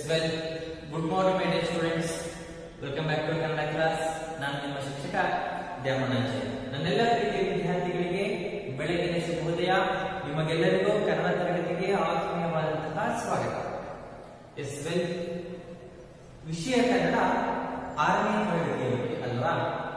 well good morning my dear students welcome back to Kannada class ನಾನು ನಿಮ್ಮ ಶಿಕ್ಷಕ ದ್ಯಾಮಣಾಜಿ ನನ್ನೆಲ್ಲ ಪ್ರೀತಿಯ ವಿದ್ಯಾರ್ಥಿಗಳಿಗೆ ಬೆಳಗಿನ ಶುಭೋದಯ ನಿಮಗೆಲ್ಲರಿಗೂ ಕನ್ನಡ ತರಗತಿಗೆ ಆತ್ಮೀಯವಾದಂತಹ ಸ್ವಾಗತ ಎಸ್ ವೆಲ್ ವಿಷಯ ಕನ್ನಡ ಆರನೇ ತರಗತಿಯಲ್ಲಿ ಅಲ್ವಾ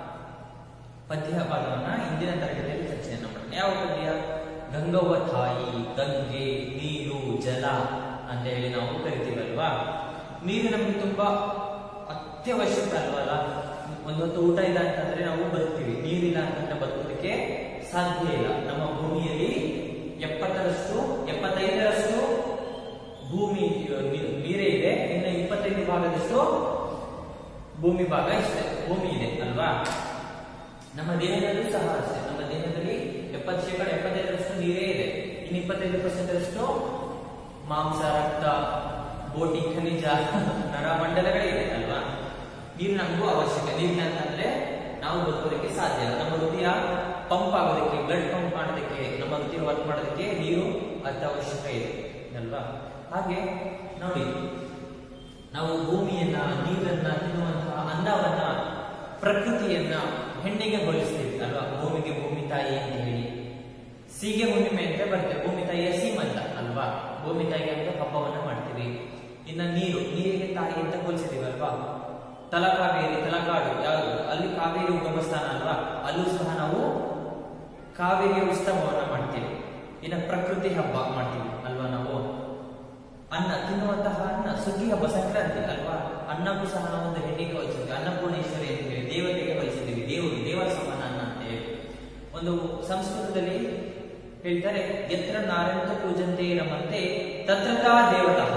ಪದ್ಯ ಭಾಗವನ್ನ ಇಂದಿನ ತರಗತಿಯಲ್ಲಿ ಚರ್ಚೆಯನ್ನ ಮಾಡೋಣ ಯಾವ ಪದ್ಯ ಗಂಗವ್ವ ತಾಯಿ ಗಂಗೆ ನೀರು ಜಲ ಅಂತ ಹೇಳಿ ನಾವು ಕರಿತೀವಲ್ವಾ ನೀರು ನಮ್ಗೆ ತುಂಬಾ ಅತ್ಯವಶ್ಯಕ ಅಲ್ವಲ್ಲ ಒಂದೊತ್ತು ಊಟ ಇಲ್ಲ ಅಂತಂದ್ರೆ ನಾವು ಬದುಕ್ತೀವಿ ನೀರಿಲ್ಲ ಅಂತಂದ್ರೆ ಬದುಕೋದಕ್ಕೆ ಸಾಧ್ಯ ಇಲ್ಲ ನಮ್ಮ ಭೂಮಿಯಲ್ಲಿ ಎಪ್ಪತ್ತರಷ್ಟು ಎಪ್ಪತ್ತೈದರಷ್ಟು ಭೂಮಿ ನೀ- ನೀರೇ ಇದೆ ಇನ್ನು ಇಪ್ಪತ್ತೈದು ಭಾಗದಷ್ಟು ಭೂಮಿ ಭಾಗ ಇಷ್ಟೇ ಭೂಮಿ ಇದೆ ಅಲ್ವಾ ನಮ್ಮ ದೇಹದಲ್ಲೂ ಸಹ ಅಷ್ಟೇ ನಮ್ಮ ದೇಹದಲ್ಲಿ ಎಪ್ಪತ್ತು ಶೇಕಡ ಎಪ್ಪತ್ತೈದರಷ್ಟು ನೀರೇ ಇದೆ ಇನ್ನು ಇಪ್ಪತ್ತೈದು ಪರ್ಸೆಂಟ್ ಅಷ್ಟು ಮಾಂಸ ರಕ್ತ ಬೋಟಿ ಖನಿಜ ನರಮಂಡಲಗಳೇ ಇದೆ ಅಲ್ವಾ ನೀರು ನಮಗೂ ಅವಶ್ಯಕ ನೀರಿಲ್ಲ ಅಂತಂದ್ರೆ ನಾವು ಬದುಕೋದಕ್ಕೆ ಸಾಧ್ಯ ಇಲ್ಲ ನಮ್ಮ ಹೃದಯ ಪಂಪ್ ಆಗೋದಕ್ಕೆ ಬ್ಲಡ್ ಪಂಪ್ ಮಾಡೋದಕ್ಕೆ ನಮ್ಮ ಹೃದಯ ವರ್ಕ್ ಮಾಡೋದಕ್ಕೆ ನೀರು ಅತ್ಯವಶ್ಯಕ ಇದೆ ಅಲ್ವಾ ಹಾಗೆ ನೋಡಿ ನಾವು ಭೂಮಿಯನ್ನ ನೀರನ್ನ ತಿನ್ನುವಂತಹ ಅನ್ನವನ್ನ ಪ್ರಕೃತಿಯನ್ನ ಹೆಣ್ಣಿಗೆ ಹೋಲಿಸ್ತೀವಿ ಅಲ್ವಾ ಭೂಮಿಗೆ ಭೂಮಿ ತಾಯಿ ಅಂತ ಹೇಳಿ ಸೀಗೆ ಹುಣ್ಣಿಮೆ ಅಂತ ಬರುತ್ತೆ ಭೂಮಿ ತಾಯಿಯ ಸೀಮಂತ ಅಲ್ವಾ ಭೂಮಿ ತಾಯಿಗೆ ಅಂತ ಹಬ್ಬವನ್ನ ಮಾಡ್ತೀವಿ ಇನ್ನ ನೀರು ನೀರಿಗೆ ತಾಯಿ ಅಂತ ಹೋಲಿಸಿದೀವಿ ಅಲ್ವಾ ತಲಕಾವೇರಿ ತಲಕಾಡು ಯಾವುದು ಅಲ್ಲಿ ಕಾವೇರಿ ಉಗಮ ಸ್ಥಾನ ಅಲ್ವಾ ಅಲ್ಲೂ ಸಹ ನಾವು ಕಾವೇರಿಯ ಉತ್ಸವವನ್ನ ಮಾಡ್ತೀವಿ ಇನ್ನ ಪ್ರಕೃತಿ ಹಬ್ಬ ಮಾಡ್ತೀವಿ ಅಲ್ವಾ ನಾವು ಅನ್ನ ತಿನ್ನುವಂತಹ ಅನ್ನ ಸುಗ್ಗಿ ಹಬ್ಬ ಸಂಕ್ರಾಂತಿ ಅಲ್ವಾ ಅನ್ನಕ್ಕೂ ಸಹ ನಾವು ಒಂದು ಹೆಣ್ಣಿಗೆ ವಹಿಸಿದ್ವಿ ಅನ್ನಪೂರ್ಣೇಶ್ವರಿ ಅಂತ ಹೇಳಿ ದೇವತೆಗೆ ವಹಿಸಿದ್ದೀವಿ ದೇವರು ದೇವರ ಸಮಾನ ಅನ್ನ ಅಂತ ಹೇಳಿ ಒಂದು ಸಂಸ್ಕೃತದಲ್ಲಿ ಹೇಳ್ತಾರೆ ಯತ್ರ ನಾರಾಯಣ ಪೂಜಂತೆ ನಮ್ಮಂತೆ ತತ್ರತಾ ದೇವತಃ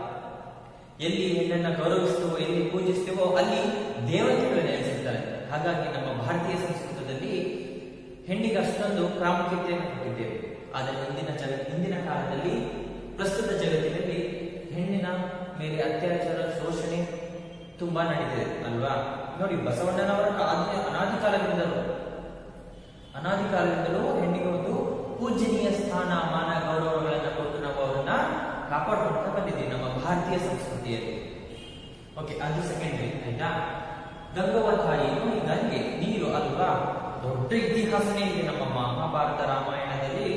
ಎಲ್ಲಿ ಹೆಣ್ಣನ್ನ ಗೌರವಿಸ್ತೇವೋ ಎಲ್ಲಿ ಪೂಜಿಸ್ತೇವೋ ಅಲ್ಲಿ ದೇವತೆಗಳು ನೆಲೆಸಿರ್ತಾರೆ ಹಾಗಾಗಿ ನಮ್ಮ ಭಾರತೀಯ ಸಂಸ್ಕೃತದಲ್ಲಿ ಹೆಣ್ಣಿಗೆ ಅಷ್ಟೊಂದು ಪ್ರಾಮುಖ್ಯತೆಯನ್ನು ಕೊಟ್ಟಿದ್ದೇವೆ ಆದರೆ ಇಂದಿನ ಜಗ ಇಂದಿನ ಕಾಲದಲ್ಲಿ ಪ್ರಸ್ತುತ ಜಗತ್ತಿನಲ್ಲಿ ಹೆಣ್ಣಿನ ಮೇಲೆ ಅತ್ಯಾಚಾರ ಶೋಷಣೆ ತುಂಬಾ ನಡೀತಿದೆ ಅಲ್ವಾ ನೋಡಿ ಬಸವಣ್ಣನವರ ಆದಿ ಅನಾದಿ ಕಾಲದಿಂದಲೂ ಅನಾದಿ ಕಾಲದಿಂದಲೂ ಹೆಣ್ಣಿಗೆ ಒಂದು ಪೂಜನೀಯ ಸ್ಥಾನ ಮಾನ ಗೌರವಗಳನ್ನು ಕೊಟ್ಟು ನಾವು ಅವರನ್ನ ಕಾಪಾಡ್ಕೊಳ್ತಾ ಬಂದಿದ್ದೀವಿ ನಮ್ಮ ಭಾರತೀಯ ಸಂಸ್ಕೃತಿಯಲ್ಲಿ ಓಕೆ ಅದು ಸೆಕೆಂಡ್ರಿ ಆಯ್ತಾ ಗಂಗವ್ವ ತಾಯಿ ನೋಡಿ ಗಂಗೆ ನೀರು ಅಲ್ವಾ ದೊಡ್ಡ ಇತಿಹಾಸನೇ ಇದೆ ನಮ್ಮ ಮಹಾಭಾರತ ರಾಮಾಯಣದಲ್ಲಿ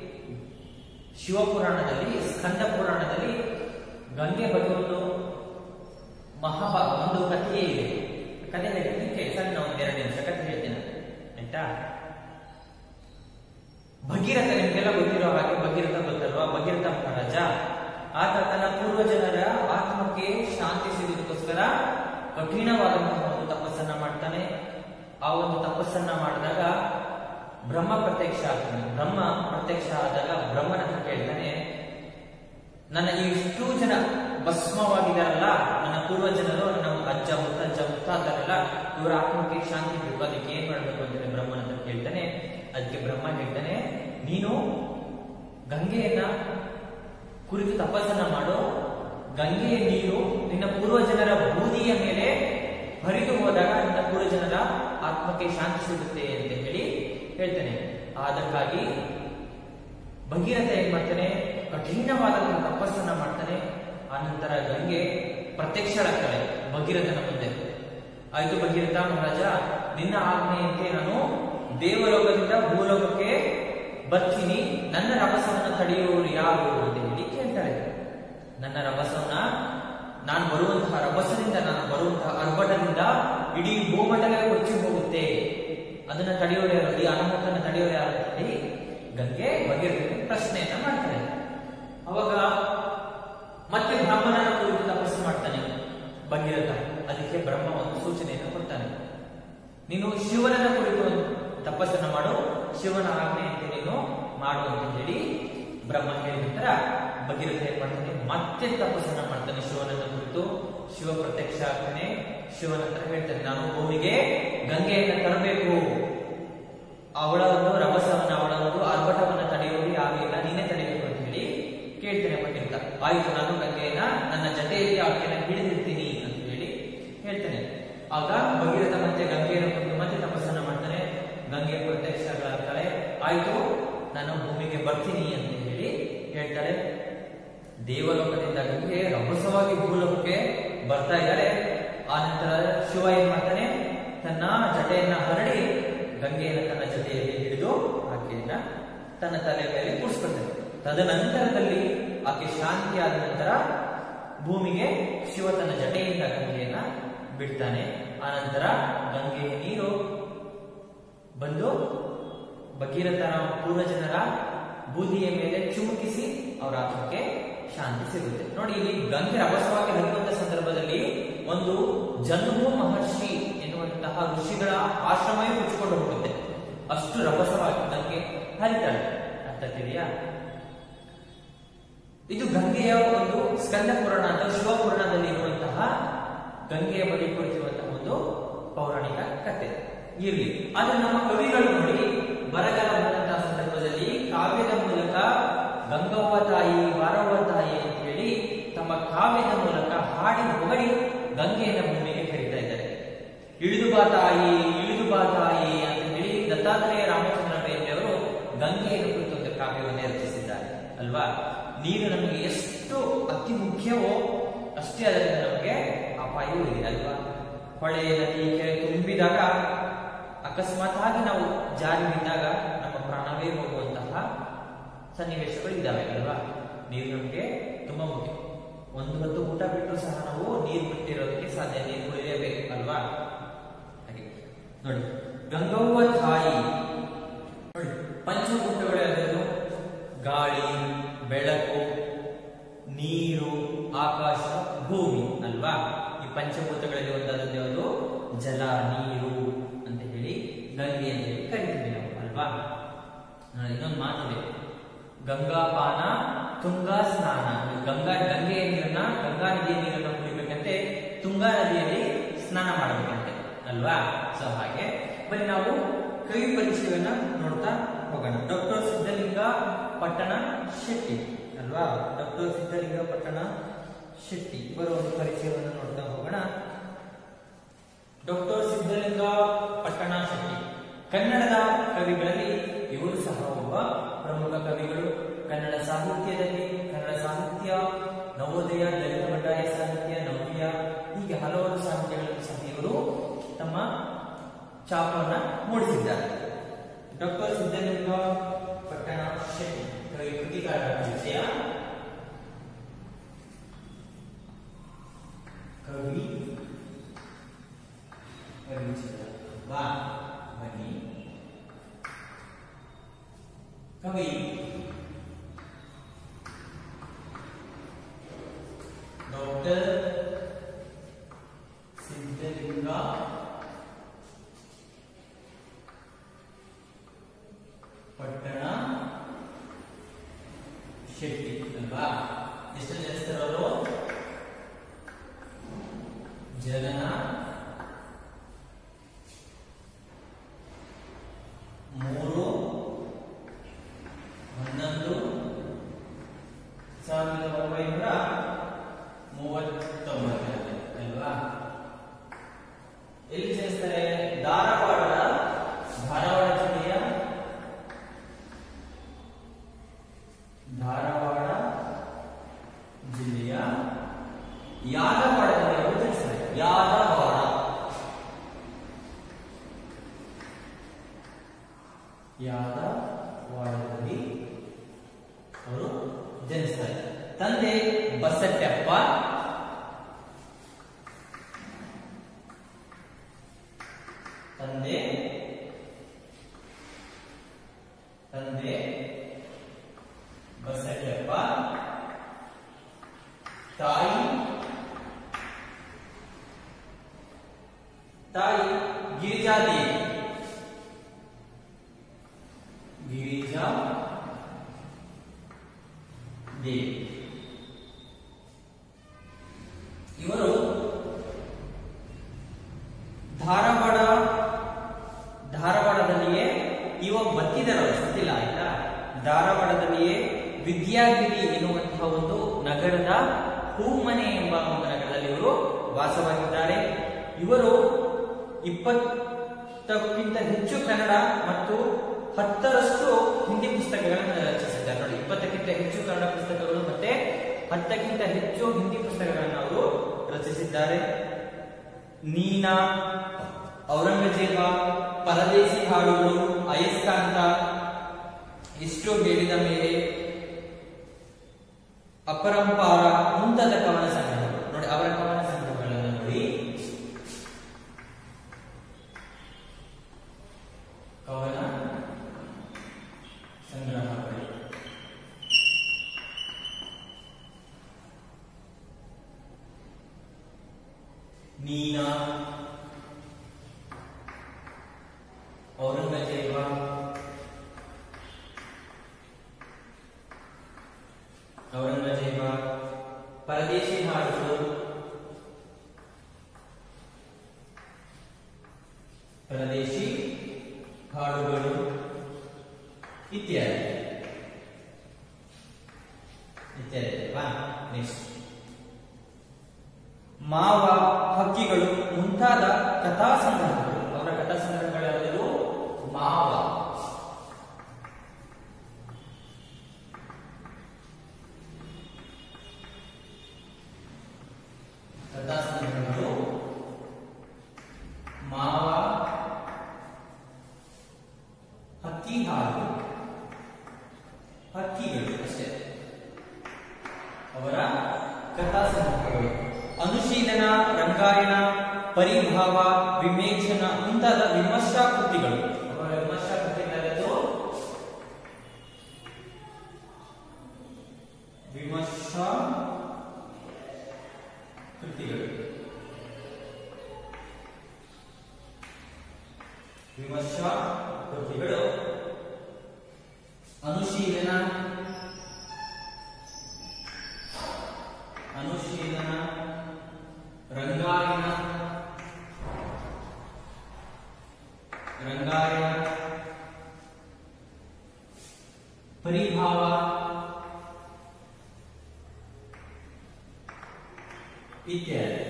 ಶಿವಪುರಾಣದಲ್ಲಿ ಸ್ಕಂದ ಪುರಾಣದಲ್ಲಿ ಗಂಗೆ ಬಗ್ಗೆ ಒಂದು ಮಹಾಭಾ ಒಂದು ಕಥೆಯೇ ಇದೆ ಕಥೆ ಹೇಳ್ತೀನಿ ಕೇಳಿ ಸಣ್ಣ ಒಂದ್ ಎರಡು ನಿಮಿಷ ಕಥೆ ಹೇಳ್ತೀನಿ ಆಯ್ತಾ ಭಗೀರಥ ನಿಮ್ಗೆಲ್ಲ ಗೊತ್ತಿರೋ ಹಾಗೆ ಭಗೀರಥ ಗೊತ್ತಲ್ವಾ ಭಗೀರಥ ಮಹಾರಾಜ ಆತ ತನ್ನ ಪೂರ್ವಜನರ ಆತ್ಮಕ್ಕೆ ಶಾಂತಿ ಸಿಗುವುದಕ್ಕೋಸ್ಕರ ಕಠಿಣವಾದಂತಹ ಒಂದು ತಪಸ್ಸನ್ನ ಮಾಡ್ತಾನೆ ಆ ಒಂದು ತಪಸ್ಸನ್ನ ಮಾಡಿದಾಗ ಬ್ರಹ್ಮ ಪ್ರತ್ಯಕ್ಷ ಆಗ್ತಾನೆ ಬ್ರಹ್ಮ ಪ್ರತ್ಯಕ್ಷ ಆದಾಗ ಬ್ರಹ್ಮನ ಹತ್ರ ಕೇಳ್ತಾನೆ ನನ್ನ ಈ ಇಷ್ಟು ಜನ ಭಸ್ಮವಾಗಿದಾರಲ್ಲ ನನ್ನ ಪೂರ್ವಜನರು ನನ್ನ ಅಜ್ಜ ಮುತ್ತಜ್ಜ ಮುತ್ತಾತರೆಲ್ಲ ಇವರ ಆತ್ಮಕ್ಕೆ ಶಾಂತಿ ಬೇಕು ಅದಕ್ಕೆ ಏನ್ ಮಾಡ್ಬೇಕು ಅಂತ ಹೇಳಿ ಬ್ರಹ್ಮನ ಹತ್ರ ಕೇಳ್ತಾನೆ ಅದಕ್ಕೆ ಬ್ರಹ್ಮ ಹೇಳ್ತಾನೆ ನೀನು ಗಂಗೆಯನ್ನ ಕುರಿತು ತಪಸ್ಸನ್ನ ಮಾಡು ಗಂಗೆಯ ನೀರು ನಿನ್ನ ಪೂರ್ವಜನರ ಬೂದಿಯ ಮೇಲೆ ಹರಿದು ಹೋದಾಗ ನಿನ್ನ ಪೂರ್ವಜನರ ಆತ್ಮಕ್ಕೆ ಶಾಂತಿ ಸಿಗುತ್ತೆ ಅಂತ ಹೇಳಿ ಹೇಳ್ತಾನೆ ಅದಕ್ಕಾಗಿ ಭಗೀರಥ ಏನ್ ಮಾಡ್ತಾನೆ ಕಠಿಣವಾದಂತಹ ತಪಸ್ಸನ್ನ ಮಾಡ್ತಾನೆ ಆನಂತರ ಗಂಗೆ ಪ್ರತ್ಯಕ್ಷಳಾಗ್ತಾಳೆ ಭಗೀರಥನ ಮುಂದೆ ಆಯ್ತು ಭಗೀರಥ ಮಹಾರಾಜ ನಿನ್ನ ಆಜ್ಞೆಯಂತೆ ನಾನು ದೇವಲೋಕದಿಂದ ಭೂಲೋಕಕ್ಕೆ ಬರ್ತೀನಿ ನನ್ನ ರಭಸವನ್ನು ತಡೆಯುವವರು ಯಾರು ಅಂತ ಹೇಳಿ ಕೇಳ್ತಾಳೆ ನನ್ನ ರಭಸವನ್ನ ನಾನು ಬರುವಂತಹ ರಭಸದಿಂದ ನಾನು ಬರುವಂತಹ ಅರ್ಭಟದಿಂದ ಇಡೀ ಭೂಮಂಡಲವೇ ಕೊಚ್ಚಿ ಹೋಗುತ್ತೆ ಅದನ್ನ ತಡೆಯೋರು ಯಾರು ಈ ಅನಾಹುತನ ತಡೆಯೋರು ಯಾರು ಅಂತ ಹೇಳಿ ಗಂಗೆ ಭಗೀರಥನಿಗೆ ಪ್ರಶ್ನೆಯನ್ನ ಮಾಡ್ತಾನೆ ಅವಾಗ ಮತ್ತೆ ಬ್ರಹ್ಮನನ್ನ ಕುರಿತು ತಪಸ್ಸು ಮಾಡ್ತಾನೆ ಭಗೀರಥ ಅದಕ್ಕೆ ಬ್ರಹ್ಮ ಒಂದು ಸೂಚನೆಯನ್ನು ಕೊಡ್ತಾನೆ ನೀನು ಶಿವನನ್ನ ಕುರಿತು ಒಂದು ತಪಸ್ಸನ್ನ ಮಾಡು ಶಿವನ ಆಜ್ಞೆಯಂತೆ ನೀನು ಮಾಡು ಅಂತ ಹೇಳಿ ಬ್ರಹ್ಮ ಹೇಳಿದ ನಂತರ ಭಗೀರಥ ಏನ್ ಮಾಡ್ತಾನೆ ಮತ್ತೆ ತಪಸ್ಸನ್ನ ಮಾಡ್ತಾನೆ ಶಿವನನ್ನ ಕುರಿತು ಶಿವ ಪ್ರತ್ಯಕ್ಷ ಆಗ್ತಾನೆ ಶಿವನ ಹತ್ರ ಹೇಳ್ತಾನೆ ನಾನು ಭೂಮಿಗೆ ಗಂಗೆಯನ್ನ ತರಬೇಕು ಅವಳ ಒಂದು ರಭಸವನ್ನ ಅವಳ ಒಂದು ಆರ್ಭಟವನ್ನ ತಡೆಯೋರು ಯಾರು ಇಲ್ಲ ನೀನೇ ತಡೆಯಬೇಕು ಅಂತ ಹೇಳಿ ಕೇಳ್ತೇನೆ ಭಗೀರಥ ಆಯ್ತು ನಾನು ಗಂಗೆಯನ್ನ ನನ್ನ ಜೊತೆಯಲ್ಲಿ ಆಕೆಯನ್ನ ಹಿಡಿದಿರ್ತೀನಿ ಅಂತ ಹೇಳಿ ಹೇಳ್ತೇನೆ ಆಗ ಭಗೀರಥ ಮತ್ತೆ ಗಂಗೆಯನ್ನು ಕುರಿತು ಮತ್ತೆ ತಪಸ್ಸನ್ನ ಮಾಡ್ತಾನೆ ಗಂಗೆ ಪ್ರತ್ಯಕ್ಷಗಳಾಗ್ತಾಳೆ ಆಯ್ತು ನಾನು ಭೂಮಿಗೆ ಬರ್ತೀನಿ ಅಂತ ಹೇಳಿ ಹೇಳ್ತಾಳೆ ದೇವಲೋಕದಿಂದ ಗಂಗೆ ರಭಸವಾಗಿ ಭೂಲೋಕಕ್ಕೆ ಬರ್ತಾ ಇದ್ದಾರೆ ಆ ನಂತರ ಶಿವ ಏನ್ ಮಾಡ್ತಾನೆ ತನ್ನ ಜಟೆಯನ್ನ ಹರಡಿ ಗಂಗೆಯನ್ನು ತನ್ನ ಜೊತೆಯಲ್ಲಿ ಹಿಡಿದು ಆಕೆಯನ್ನ ತನ್ನ ತಲೆಯ ಮೇಲೆ ಕೂರಿಸ್ಕೊಳ್ತಾನೆ ತದನಂತರದಲ್ಲಿ ಆಕೆ ಶಾಂತಿ ಆದ ನಂತರ ಭೂಮಿಗೆ ಶಿವ ತನ್ನ ಜಟೆಯಿಂದ ಗಂಗೆಯನ್ನ ಬಿಡ್ತಾನೆ ಆ ನಂತರ ಗಂಗೆಯ ನೀರು ಬಂದು ಭಗೀರಥನ ಪೂರ್ವಜನರ ಬೂದಿಯ ಮೇಲೆ ಚುಮುಕಿಸಿ ಅವರ ಆತ್ಮಕ್ಕೆ ಶಾಂತಿ ಸಿಗುತ್ತೆ ನೋಡಿ ಇಲ್ಲಿ ಗಂಗೆ ರಭಸವಾಗಿ ಹರಿಯುವಂತ ಸಂದರ್ಭದಲ್ಲಿ ಒಂದು ಜನ್ಮು ಮಹರ್ಷಿ ಎನ್ನುವಂತಹ ಋಷಿಗಳ ಆಶ್ರಮವೇ ಮುಚ್ಚಿಕೊಂಡು ಹೋಗುತ್ತೆ ಅಷ್ಟು ರಭಸವಾಗಿ ಗಂಗೆ ಹರಿತಾಳೆ ಅರ್ಥ ಆಗ್ತಿದೆಯಾ ಇದು ಗಂಗೆಯ ಒಂದು ಸ್ಕಂದ ಪುರಾಣ ಅಥವಾ ಶಿವ ಪುರಾಣದಲ್ಲಿ ಇರುವಂತಹ ಗಂಗೆಯ ಬಗ್ಗೆ ಕುರಿತಿರುವಂತಹ ಒಂದು ಪೌರಾಣಿಕ ಕಥೆ ಇರಲಿ ಆದ್ರೆ ನಮ್ಮ ಕವಿಗಳು ನೋಡಿ ಬರಗಾಲ ಬಂದಂತಹ ಸಂದರ್ಭದಲ್ಲಿ ಕಾವ್ಯದ ಮೂಲಕ ಗಂಗವ್ವ ತಾಯಿ ವಾರವ್ವ ತಾಯಿ ಅಂತ ಹೇಳಿ ತಮ್ಮ ಕಾವ್ಯದ ಮೂಲಕ ಹಾಡಿ ಹೊಗಡಿ ಗಂಗೆಯನ್ನು ಭೂಮಿಗೆ ಕರೀತಾ ಇದ್ದಾರೆ ಇಳಿದು ಬಾ ತಾಯಿ ಇಳಿದು ಬಾ ತಾಯಿ ಅಂತ ಹೇಳಿ ದತ್ತಾತ್ರೇಯ ರಾಮಚಂದ್ರ ಬೇಂದ್ರೆಯವರು ಗಂಗೆಯನ್ನು ಕುರಿತು ಒಂದು ಕಾವ್ಯವನ್ನೇ ರಚಿಸಿದ್ದಾರೆ ಅಲ್ವಾ ನೀರು ನಮಗೆ ಎಷ್ಟು ಅತಿ ಮುಖ್ಯವೋ ಅಷ್ಟೇ ಅದರಿಂದ ನಮಗೆ ಅಪಾಯವೂ ಇದೆ ಅಲ್ವಾ ಹೊಳೆ ನದಿ ಕೆರೆ ತುಂಬಿದಾಗ ಅಕಸ್ಮಾತ್ ಆಗಿ ನಾವು ಜಾರಿ ಬಿದ್ದಾಗ ನಮ್ಮ ಪ್ರಾಣವೇ ಹೋಗುವಂತಹ ಸನ್ನಿವೇಶಗಳು ಇದ್ದಾವೆ ಅಲ್ವಾ ನೀರು ನಮಗೆ ತುಂಬಾ ಮುಖ್ಯ ಒಂದು ಹೊತ್ತು ಊಟ ಬಿಟ್ಟರು ಸಹ ನಾವು ನೀರು ಬಿಟ್ಟಿರೋದಕ್ಕೆ ಸಾಧ್ಯ ನೀರು ಕುಡಿಯಲೇಬೇಕು ಅಲ್ವಾ ಹಾಗೆ ನೋಡಿ ಗಂಗವ್ವ ತಾಯಿ ನೋಡಿ ಪಂಚಭೂತಗಳು ಯಾವ್ದು ಗಾಳಿ ಬೆಳಕು ನೀರು ಆಕಾಶ ಭೂಮಿ ಅಲ್ವಾ ಈ ಪಂಚಭೂತಗಳಲ್ಲಿ ಒಂದಾದದ್ದು ಯಾವುದು ಜಲ ನೀರು ಅಂತ ಹೇಳಿ ಗಂಗೆ ಅಂತ ಹೇಳಿ ಕರಿತೀವಿ ನಾವು ಅಲ್ವಾ ನೋಡಿ, ಇನ್ನೊಂದು ಮಾತಿದೆ ಗಂಗಾ ಪಾನ ತುಂಗಾ ಸ್ನಾನ ಗಂಗಾ ಗಂಗೆಯ ನೀರನ್ನ ಗಂಗಾ ನದಿಯ ನೀರನ್ನ ಕುಡಿಬೇಕಂತೆ ತುಂಗಾ ನದಿಯಲ್ಲಿ ಸ್ನಾನ ಮಾಡಬೇಕಂತೆ ಅಲ್ವಾ ಸೊ ಹಾಗೆ ಬನ್ನಿ ನಾವು ಕವಿ ಪರಿಚಯವನ್ನ ನೋಡ್ತಾ ಹೋಗೋಣ ಡಾಕ್ಟರ್ ಸಿದ್ಧಲಿಂಗ ಪಟ್ಟಣ ಶೆಟ್ಟಿ ಅಲ್ವಾ ಡಾಕ್ಟರ್ ಸಿದ್ಧಲಿಂಗ ಪಟ್ಟಣ ಶೆಟ್ಟಿ ಇವರ ಒಂದು ಪರಿಚಯವನ್ನು ನೋಡ್ತಾ ಹೋಗೋಣ ಡಾಕ್ಟರ್ ಸಿದ್ಧಲಿಂಗ ಪಟ್ಟಣ ಶೆಟ್ಟಿ ಕನ್ನಡದ ಕವಿಗಳಲ್ಲಿ ಇವರು ಸಹ ಒಬ್ಬ ಪ್ರಮುಖ ಕವಿಗಳು ಕನ್ನಡ ಸಾಹಿತ್ಯದಲ್ಲಿ ಕನ್ನಡ ಸಾಹಿತ್ಯ ನವೋದಯ ದಲಿತ ಬಂಡಾಯ ಸಾಹಿತ್ಯ ನವ್ಯ ಹೀಗೆ ಹಲವಾರು ಸಾಹಿತ್ಯಗಳನ್ನು ಸಹ ಇವರು ತಮ್ಮ ಛಾಪನ್ನ ಮೂಡಿಸಿದ್ದಾರೆ ಡಾಕ್ಟರ್ ಸಿದ್ಧಲಿಂಗ ಪಟ್ಟಣ ಶೆಟ್ಟಿ ಕವಿ ಕೃತಿಕಾರರ ಪರಿಚಯ ಕವಿ ಪರಿಚಯ ವಾ ಬನ್ನಿ ಕವಿ ಡಾಕ್ಟರ್ ಸಿದ್ಧಲಿಂಗ ಪಟ್ಟಣ ಶೆಟ್ಟಿ ಅಲ್ವಾ ಎಷ್ಟು ಜನಿಸ್ತಾರವರು ಜನನ ಮೂರು ಹನ್ನೊಂದು ಸಾವಿರದ ಒಂಬೈನೂರ ಮೂವತ್ತೊಂಬತ್ತರಲ್ಲಿ ಅಲ್ವಾ ಎಲ್ಲಿ ಜನಿಸ್ತಾರೆ ಧಾರವಾಡದ ಧಾರವಾಡ ಜಿಲ್ಲೆಯ ಧಾರವಾಡ ಜಿಲ್ಲೆಯ ಯಾದವಾಡದಲ್ಲಿ ಅವರು ಜನಿಸ್ತಾರೆ ಯಾದವಾಡ ಯಾದವಾಡದಲ್ಲಿ ಅವರು ಜನಿಸ್ತಾರೆ ತಂದೆ ಬಸಟ್ಟಪ್ಪ ತಂದೆ ತಂದೆ ಬಸಟ್ಟಪ್ಪ ತಾಯಿ ತಾಯಿ ಗಿರಿಜಾದೇವಿ ಗಿರಿಜಾ ದೇವಿ ಇವರು ಧಾರವಾಡ ಧಾರವಾಡದಲ್ಲಿಯೇ ಇವ ಬತ್ತಿದರು ಸತ್ತಿಲ್ಲ ಆಯ್ತಾ ಧಾರವಾಡದಲ್ಲಿಯೇ ವಿದ್ಯಾಗಿರಿ ಎನ್ನುವಂತಹ ಒಂದು ನಗರದ ಹೂಮನೆ ಎಂಬ ಒಂದು ನಗರದಲ್ಲಿ ಇವರು ವಾಸವಾಗಿದ್ದಾರೆ ಇವರು ಇಪ್ಪತ್ತಕ್ಕಿಂತ ಹೆಚ್ಚು ಕನ್ನಡ ಮತ್ತು ಹತ್ತರಷ್ಟು ಹಿಂದಿ ಪುಸ್ತಕಗಳನ್ನು ರಚಿಸಿದ್ದಾರೆ ನೋಡಿ ಇಪ್ಪತ್ತಕ್ಕಿಂತ ಹೆಚ್ಚು ಕನ್ನಡ ಪುಸ್ತಕಗಳು ಮತ್ತೆ ಹತ್ತಕ್ಕಿಂತ ಹೆಚ್ಚು ಹಿಂದಿ ಪುಸ್ತಕಗಳನ್ನು ಅವರು ರಚಿಸಿದ್ದಾರೆ ನೀನಾ ಔರಂಗಜೇಬ ಪರದೇಶಿ ಹಾಡುಗಳು ಅಯಸ್ಕಾಂತ ಇಷ್ಟು ಹೇಳಿದ ಮೇಲೆ ಅಪರಂಪಾರ ಮುಂತಾದ ಕವನ ಸಂಗ್ರಹಗಳು ನೋಡಿ ಅವರ ಕವನ ಸಂಗ್ರಹಗಳನ್ನು ನೋಡಿ ಕವನ ಸಂಗ್ರಹಗಳು ನೀನಾ ಔರಂಗಜೇಬ ಔರಂಗಜೇಬ ಪರದೇಶಿ ಹಾಡುಗಳು ಪರದೇಶಿ ಹಾಡುಗಳು ಇತ್ಯಾದಿ ಇತ್ಯಾದಿ ಅಲ್ವಾ ನೆಕ್ಸ್ಟ್ ಮಾವ ಹಕ್ಕಿಗಳು ಮುಂತಾದ ಕಥಾ ಸಂಗ್ರಹಗಳು ಅವರ ಕಥಾ ಸಂಗ್ರಹಗಳೆಲ್ಲವೂ ಮಾವ ಕಥಾ ಸಂಗ್ರಹಗಳು ಮಾವ ಹಕ್ಕಿ ಹಾಡು ಹಕ್ಕಿಗಳು ಅಷ್ಟೇ ಅವರ ಕಥಾ ಸಂಗ್ರಹಗಳು ಅನುಶೀಲನ ರಂಗಾಯಣ ಪರಿಭಾವ ವಿವೇಚನ ಮುಂತಾದ ವಿಮರ್ಶಾ ಕೃತಿಗಳು ಅವರ ವಿಮರ್ಶಾ ಕೃತಿಗಳೆಲ್ಲವೂ ವಿಮರ್ಶಾ ಕೃತಿಗಳು ವಿಮರ್ಶಾ ಕೃತಿಗಳು ಅನುಶೀಲನ ಅನುಶೀಲನ ರಂಗಾಯಣ ರಂಗಾಯಣ ಪರಿಭಾವ ಇತ್ಯಾದಿ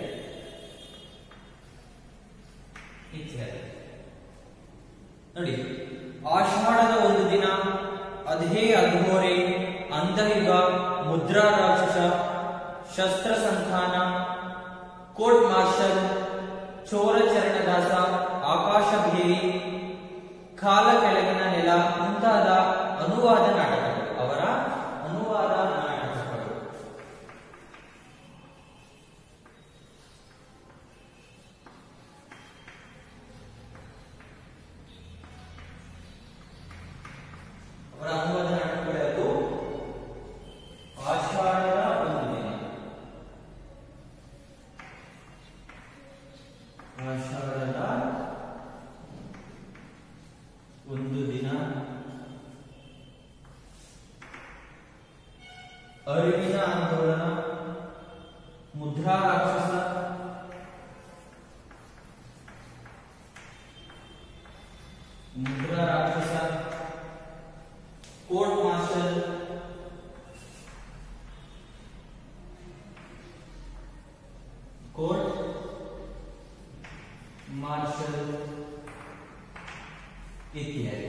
ಇತ್ಯಾದಿ ನೋಡಿ ಆಷಾಢದ ಒಂದು ದಿನ ಅಧೇ ಅಘೋರೆ ಅಂತರಿಗ ಮುದ್ರಾ ರಾಕ್ಷಸ ಶಸ್ತ್ರ ಸಂಧಾನ ಕೋರ್ಟ್ ಮಾರ್ಷಲ್ ಚೋರ ಚರಣದಾಸ ಆಕಾಶ ಭೇರಿ ಕಾಲ ಕೆಳಗಿನ ನೆಲ ಮುಂತಾದ ಅನುವಾದ ನಾಟಕಗಳು ಅವರ ಅನುವಾದ ನಾಟಕಗಳು ಅವರ ಅನುವಾದ ನಾಟಕಗಳೆರಡು ಆಷಾಢದ ಒಂದು ದಿನ ಆಷಾಢದ ಒಂದು ದಿನ ಅರಿವಿನ ಆಂದೋಲನ ಮುದ್ರಾ ರಾಕ್ಷಸ ಮುದ್ರಾ ರಾಕ್ಷಸ ಕೋರ್ಟ್ ಮಾರ್ಷಲ್ ಕೋರ್ಟ್ ಮಾರ್ಷಲ್ ಇತ್ಯಾದಿ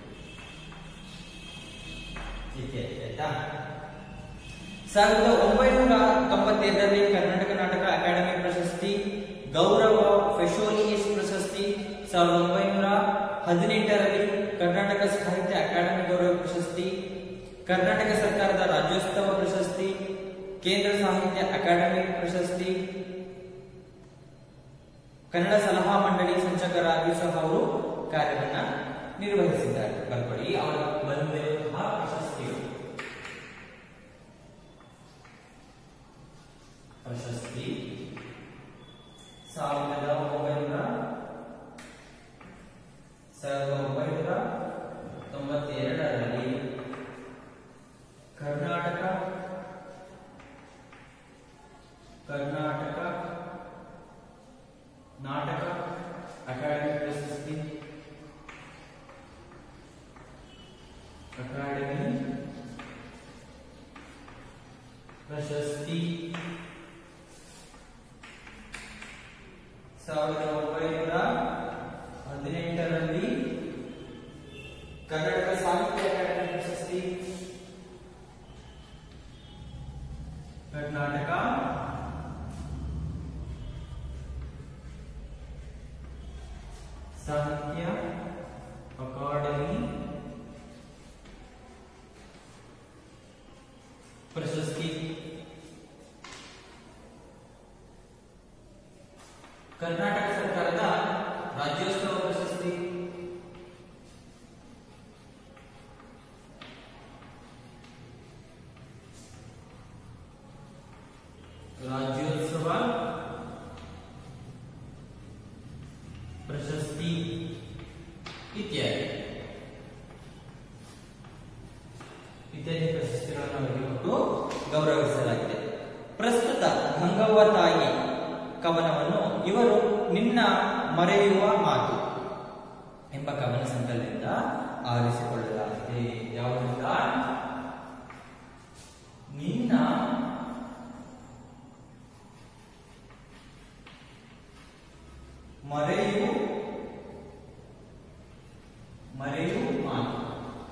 ಇತ್ಯಾದಿ ಆಯ್ತಾ ಸಾವಿರದ ಒಂಬೈನೂರ ತೊಂಬತ್ತೆರಡರಲ್ಲಿ ಕರ್ನಾಟಕ ನಾಟಕ ಅಕಾಡೆಮಿ ಪ್ರಶಸ್ತಿ ಗೌರವ ಫೆಶೋಲಿಯಸ್ ಪ್ರಶಸ್ತಿ ಸಾವಿರದ ಒಂಬೈನೂರ ಹದಿನೆಂಟರಲ್ಲಿ ಕರ್ನಾಟಕ ಸಾಹಿತ್ಯ ಅಕಾಡೆಮಿ ಗೌರವ ಪ್ರಶಸ್ತಿ ಕರ್ನಾಟಕ ಸರ್ಕಾರದ ರಾಜ್ಯೋತ್ಸವ ಪ್ರಶಸ್ತಿ ಕೇಂದ್ರ ಸಾಹಿತ್ಯ ಅಕಾಡೆಮಿ ಪ್ರಶಸ್ತಿ ಕನ್ನಡ ಸಲಹಾ ಮಂಡಳಿ ಸಂಚಾಲಕರಾಗಿಯೂ ಸಹ ಅವರು ಕಾರ್ಯವನ್ನ ನಿರ್ವಹಿಸಿದ್ದಾರೆ ಬರ್ಕೊಳ್ಳಿ ಅವರ ಬಂದಿರುವಂತಹ ಪ್ರಶಸ್ತಿಗಳು ಪ್ರಶಸ್ತಿ ಸಾವಿರದ ಒಂಬೈನೂರ ಸಾವಿರದ ಒಂಬೈನೂರ ತೊಂಬತ್ತೆರಡರಲ್ಲಿ ಕರ್ನಾಟಕ ಕರ್ನಾಟಕ ನಾಟಕ ಅಕಾಡೆಮಿ ಪ್ರಶಸ್ತಿ ಅಕಾಡೆಮಿ ಪ್ರಶಸ್ತಿ ಸಾವಿರದ ಒಂಬೈನೂರ ಹದಿನೆಂಟರಲ್ಲಿ ಕರ್ನಾಟಕ ಸಾಹಿತ್ಯ ಅಕಾಡೆಮಿ ಪ್ರಶಸ್ತಿ ಕರ್ನಾಟಕ ಸಾಹಿತ್ಯ ಅಕಾಡೆಮಿ ಪ್ರಶಸ್ತಿ ಕರ್ನಾಟಕ ಸರ್ಕಾರದ ರಾಜ್ಯೋತ್ಸವ ಪ್ರಶಸ್ತಿ ರಾಜ್ಯೋತ್ಸವ ಪ್ರಶಸ್ತಿ ಇತ್ಯಾದಿ ಇತ್ಯಾದಿ ಪ್ರಶಸ್ತಿಗಳನ್ನು ಅವರಿಗೆ ಕೊಟ್ಟು ಗೌರವಿಸಲಾಗಿದೆ ಪ್ರಸ್ತುತ ಗಂಗವ್ವ ತಾಯಿ ಕವನವನ್ನು ಇವರು ನಿನ್ನ ಮರೆಯುವ ಮಾತು ಎಂಬ ಕವನ ಸಂಕಲನದಿಂದ ಆರಿಸಿಕೊಳ್ಳಲಾಗಿದೆ ಯಾವುದರಿಂದ ನಿನ್ನ ಮರೆಯು ಮರೆಯು ಮಾತು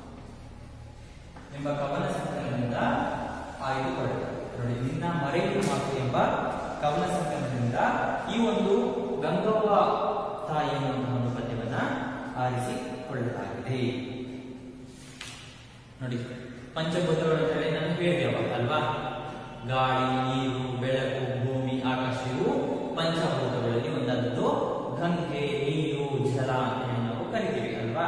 ಎಂಬ ಕವನ ಸಂಕಲನದಿಂದ ಆಯ್ದುಕೊಳ್ಳಲಾಗಿದೆ ನೋಡಿ ನಿನ್ನ ಮರೆಯು ಮಾತು ಎಂಬ ಕವನ ಸಂಕಲನದಿಂದ ಈ ಒಂದು ಗಂಗವ್ವ ತಾಯಿ ಎನ್ನುವಂತಹ ಒಂದು ಪದ್ಯವನ್ನ ಆರಿಸಿಕೊಳ್ಳಲಾಗಿದೆ ನೋಡಿ ಪಂಚಭೂತಗಳು ಅಂತ ಹೇಳಿ ನಾನು ಹೇಳಿದೆ ಅವಾಗ ಅಲ್ವಾ ಗಾಳಿ ನೀರು ಬೆಳಕು ಭೂಮಿ ಆಕಾಶ ಇವು ಪಂಚಭೂತಗಳಲ್ಲಿ ಒಂದಾದದ್ದು ಗಂಗೆ ನೀರು ಜಲ ಅಂತ ಹೇಳಿ ನಾವು ಕರಿತೀವಿ ಅಲ್ವಾ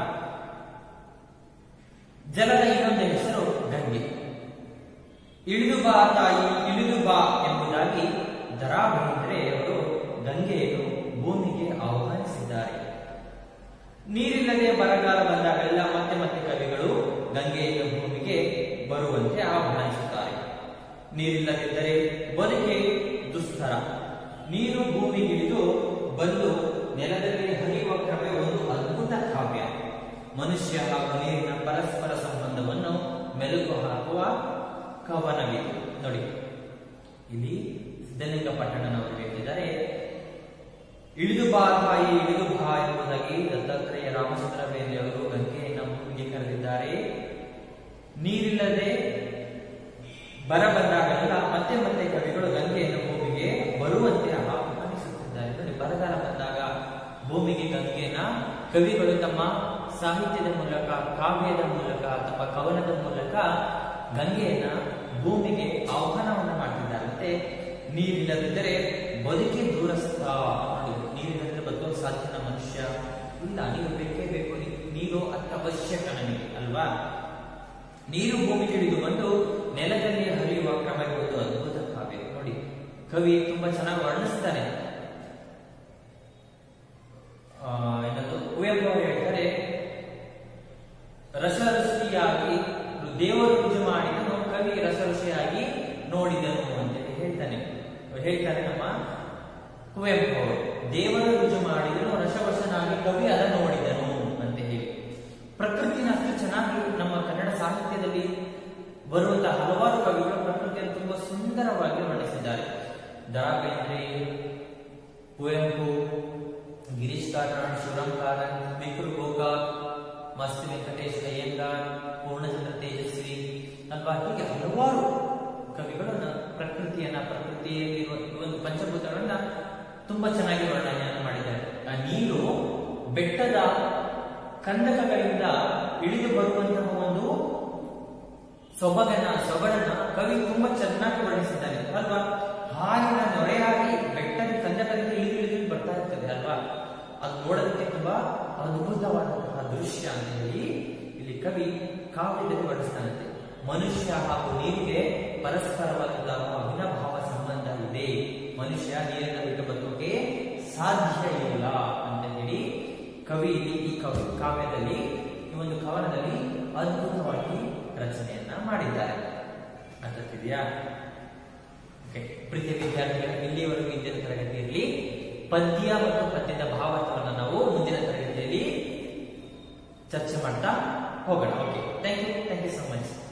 ಜಲದ ಇನ್ನೊಂದು ಹೆಸರು ಗಂಗೆ ಇಳಿದು ಬಾ ತಾಯಿ ಇಳಿದು ಬಾ ಎಂಬುದಾಗಿ ದರಾ ಬೇಂದ್ರೆಯವರು ಗಂಗೆಯನ್ನು ಭೂಮಿಗೆ ಆಹ್ವಾನಿಸಿದ್ದಾರೆ ನೀರಿಲ್ಲದೆ ಬರಗಾಲ ಬಂದಾಗೆಲ್ಲ ಮತ್ತೆ ಮತ್ತೆ ಕವಿಗಳು ಗಂಗೆಯನ್ನು ಭೂಮಿಗೆ ಬರುವಂತೆ ಆಹ್ವಾನಿಸುತ್ತಾರೆ ನೀರಿಲ್ಲದಿದ್ದರೆ ಬದುಕೆ ದುಸ್ತರ ನೀರು ಭೂಮಿಗಿಳಿದು ಬಂದು ನೆಲದಲ್ಲಿ ಹರಿಯುವ ಕ್ರಮೆ ಒಂದು ಅದ್ಭುತ ಕಾವ್ಯ ಮನುಷ್ಯ ಹಾಗೂ ನೀರಿನ ಪರಸ್ಪರ ಸಂಬಂಧವನ್ನು ಮೆಲುಕು ಹಾಕುವ ಕವನವಿದು ನೋಡಿ ಇಲ್ಲಿ ಸಿದ್ಧಲಿಂಗ ಪಟ್ಟಣನವರು ಹೇಳ್ತಿದ್ದಾರೆ ಇಳಿದು ಬಾ ತಾಯಿ ಇಳಿದು ಬಾ ಎಂಬುದಾಗಿ ದತ್ತಾತ್ರೇಯ ರಾಮಚಂದ್ರ ಬೇಂದ್ರೆಯವರು ಗಂಗೆಯನ್ನು ಭೂಮಿಗೆ ಕರೆದಿದ್ದಾರೆ ನೀರಿಲ್ಲದೆ ಬರ ಬಂದಾಗಲೆಲ್ಲ ಮತ್ತೆ ಮತ್ತೆ ಕವಿಗಳು ಗಂಗೆಯನ್ನು ಭೂಮಿಗೆ ಬರುವಂತೆ ಆಹ್ವಾನಿಸುತ್ತಿದ್ದಾರೆ ನೋಡಿ ಬರಗಾಲ ಬಂದಾಗ ಭೂಮಿಗೆ ಗಂಗೆಯನ್ನ ಕವಿಗಳು ತಮ್ಮ ಸಾಹಿತ್ಯದ ಮೂಲಕ ಕಾವ್ಯದ ಮೂಲಕ ಅಥವಾ ಕವನದ ಮೂಲಕ ಗಂಗೆಯನ್ನ ಭೂಮಿಗೆ ಆಹ್ವಾನವನ್ನ ಮಾಡ್ತಿದ್ದಾರಂತೆ ನೀರಿಲ್ಲದಿದ್ದರೆ ಬದುಕಿ ದೂರಸ್ಥ ನೋಡಿ ನೀರಿಲ್ಲದ್ರೆ ಬದುಕಲು ಸಾಧ್ಯನ ಮನುಷ್ಯ ಇಲ್ಲ ನೀರು ಬೇಕೇ ಬೇಕು ನೀ- ನೀರು ಅತ್ಯವಶ್ಯಕ ನಮಗೆ ಅಲ್ವಾ ನೀರು ಭೂಮಿಗೆ ಇಳಿದು ಬಂದು ನೆಲದಲ್ಲಿ ಹರಿಯುವ ಕ್ರಮ ಒಂದು ಅದ್ಭುತ ಕಾವ್ಯ ನೋಡಿ ಕವಿ ತುಂಬಾ ಚೆನ್ನಾಗಿ ವರ್ಣಿಸ್ತಾನೆ ಆ, ಏನದು ಕುವೆಂಪು ಅವರು ಹೇಳ್ತಾರೆ ರಸಋಷಿಯಾಗಿ ದೇವರು ಪೂಜೆ ಮಾಡಿದನು ಕವಿ ರಸಋಷಿಯಾಗಿ ನೋಡಿದನು ಅಂತ ಹೇಳ್ತಾನೆ ಹೇಳ್ತಾರೆ ನಮ್ಮ ಕುವೆಂಪು ಅವರು ದೇವರ ರುಜು ಮಾಡಿದನು ರಸವಶನಾಗಿ ಕವಿ ಅದ ನೋಡಿದನು ಅಂತ ಹೇಳಿ ಪ್ರಕೃತಿನ ಅಷ್ಟು ಚೆನ್ನಾಗಿ ನಮ್ಮ ಕನ್ನಡ ಸಾಹಿತ್ಯದಲ್ಲಿ ಬರುವಂತಹ ಹಲವಾರು ಕವಿಗಳು ಪ್ರಕೃತಿಯನ್ನು ತುಂಬಾ ಸುಂದರವಾಗಿ ವರ್ಣಿಸಿದ್ದಾರೆ ದರಾ ಬೇಂದ್ರೆ ಕುವೆಂಪು ಗಿರೀಶ್ ಕಾರ್ನಾಡ್ ಶಿವರಾಮ್ ಕಾರಂತ್ ವಿಕ್ರು ಗೋಕಾಕ್ ಮಸ್ತಿ ವೆಂಕಟೇಶ್ ಅಯ್ಯಂಗಾರ್ ಪೂರ್ಣಚಂದ್ರ ತೇಜಸ್ವಿ ಅಲ್ವಾ ಹೀಗೆ ಹಲವಾರು ಕವಿಗಳನ್ನ ಪ್ರಕೃತಿಯನ್ನ ಪ್ರಕೃತಿಯಲ್ಲಿರುವ ಈ ಒಂದು ಪಂಚಭೂತಗಳನ್ನ ತುಂಬಾ ಚೆನ್ನಾಗಿ ವರ್ಣನೆಯನ್ನು ಮಾಡಿದ್ದಾರೆ ಆ ನೀರು ಬೆಟ್ಟದ ಕಂದಕಗಳಿಂದ ಇಳಿದು ಬರುವಂತಹ ಒಂದು ಸೊಬಗನ ಸೊಗಡನ್ನ ಕವಿ ತುಂಬಾ ಚೆನ್ನಾಗಿ ವರ್ಣಿಸಿದ್ದಾನೆ ಅಲ್ವಾ ಹಾಲಿನ ನೊರೆಯಾಗಿ ಬೆಟ್ಟದ ಕಂದಕದಿಂದ ಇಳಿದು ಇಳಿದು ಬರ್ತಾ ಇರ್ತದೆ ಅಲ್ವಾ ಅದು ನೋಡೋದಕ್ಕೆ ತುಂಬಾ ಅದ್ಭುತವಾದಂತಹ ದೃಶ್ಯ ಅಂತ ಹೇಳಿ ಇಲ್ಲಿ ಕವಿ ಕಾವ್ಯದಲ್ಲಿ ವರ್ಣಿಸ್ತಾನಂತೆ ಮನುಷ್ಯ ಹಾಗೂ ನೀರಿಗೆ ಪರಸ್ಪರವಾದಂತಹ ಅವಿನಾಭಾವ ಸಂಬಂಧ ಇದೆ ಮನುಷ್ಯ ನೀರಿನ ಬಿಟ್ಟು ಬದುಕೋಕೆ ಸಾಧ್ಯ ಇಲ್ಲ ಅಂತ ಹೇಳಿ ಕವಿ ಇಲ್ಲಿ ಈ ಕವಿ ಕಾವ್ಯದಲ್ಲಿ ಈ ಒಂದು ಕವನದಲ್ಲಿ ಅದ್ಭುತವಾಗಿ ರಚನೆಯನ್ನ ಮಾಡಿದ್ದಾರೆ ಅರ್ಥಕ್ಕಿದೆಯಾ ಓಕೆ ಪ್ರೀತಿಯ ವಿದ್ಯಾರ್ಥಿಗಳ ಇಲ್ಲಿಯವರೆಗೂ ಇಂದಿನ ತರಗತಿಯಲ್ಲಿ ಪದ್ಯ ಮತ್ತು ಪದ್ಯದ ಭಾವಾರ್ಥವನ್ನು ನಾವು ಮುಂದಿನ ತರಗತಿಯಲ್ಲಿ ಚರ್ಚೆ ಮಾಡ್ತಾ ಹೋಗೋಣ okay thank you thank you so much